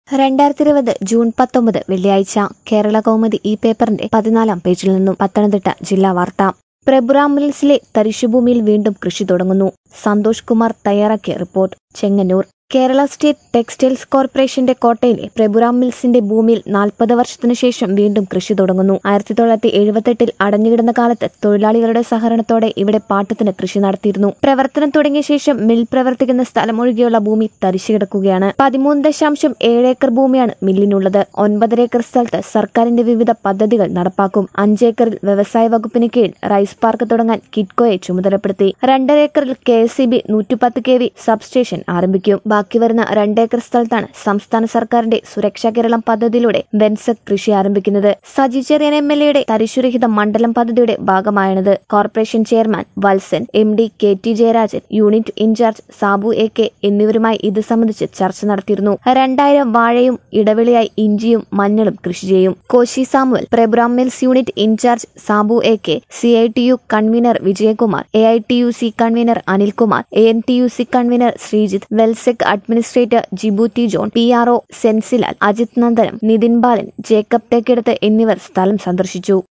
രണ്ടായിരത്തി ഇരുപത് ജൂൺ പത്തൊമ്പത് വെള്ളിയാഴ്ച കേരള കൗമുദി ഈ പേപ്പറിന്റെ പതിനാലാം പേജിൽ നിന്നും പത്തനംതിട്ട ജില്ലാ വാർത്ത പ്രഭുറാം മിൽസിലെ തരിശുഭൂമിയിൽ വീണ്ടും കൃഷി തുടങ്ങുന്നു സന്തോഷ് കുമാർ തയ്യാറാക്കിയ report Chengannur Kerala state textiles കോർപ്പറേഷന്റെ കോട്ടയിലെ പ്രഭുറാം മിൽസിന്റെ ഭൂമിയിൽ നാൽപ്പത് വർഷത്തിനു ശേഷം വീണ്ടും കൃഷി തുടങ്ങുന്നു ആയിരത്തി തൊള്ളായിരത്തി എഴുപത്തെട്ടിൽ അടഞ്ഞുകിടന്ന കാലത്ത് തൊഴിലാളികളുടെ സഹകരണത്തോടെ ഇവിടെ പാട്ടത്തിന് കൃഷി നടത്തിയിരുന്നു പ്രവർത്തനം തുടങ്ങിയ ശേഷം മിൽ പ്രവർത്തിക്കുന്ന സ്ഥലമൊഴികെയുള്ള ഭൂമി തരിശു കിടക്കുകയാണ് പതിമൂന്ന് ദശാംശം ഏഴ് ഏക്കർ ഭൂമിയാണ് മില്ലിനുള്ളത് ഒൻപതര ഏക്കർ സ്ഥലത്ത് സർക്കാരിന്റെ വിവിധ പദ്ധതികൾ നടപ്പാക്കും അഞ്ചേക്കറിൽ വ്യവസായ വകുപ്പിന് കീഴിൽ റൈസ് പാർക്ക് തുടങ്ങാൻ കിറ്റ്കോയെ ചുമതലപ്പെടുത്തി രണ്ടര ഏക്കറിൽ കെ എസ് സി ബി നൂറ്റിപ്പത്ത് കെ വി സബ്സ്റ്റേഷൻ ആരംഭിക്കും ബാക്കി വരുന്ന രണ്ടേക്കർ സ്ഥലത്താണ് സംസ്ഥാന സർക്കാരിന്റെ സുരക്ഷാ കേരളം പദ്ധതിയിലൂടെ വെൻസക് കൃഷി ആരംഭിക്കുന്നത് സജി ചെറിയൻ എം എൽ എയുടെ തരിശുരഹിത മണ്ഡലം പദ്ധതിയുടെ ഭാഗമായാണിത് corporation chairman Valsan M D K T Jayarajan unit incharge Sabu A K എന്നിവരുമായി ഇത് സംബന്ധിച്ച് ചർച്ച നടത്തിയിരുന്നു രണ്ടായിരം വാഴയും ഇടവിളിയായി ഇഞ്ചിയും മഞ്ഞളും കൃഷി ചെയ്യും Koshy Samuel Prabhuram mills unit incharge Sabu A K C I T U convener Vijayakumar A I T U C convener Anilkumar A N T U C convener Sreejith വെൽസെക് അഡ്മിനിസ്ട്രേറ്റർ ജിബൂറ്റി John P R O Sensilal Ajith Nandanam Nithin Balan Jacob Thekkeduth എന്നിവർ സ്ഥലം സന്ദർശിച്ചു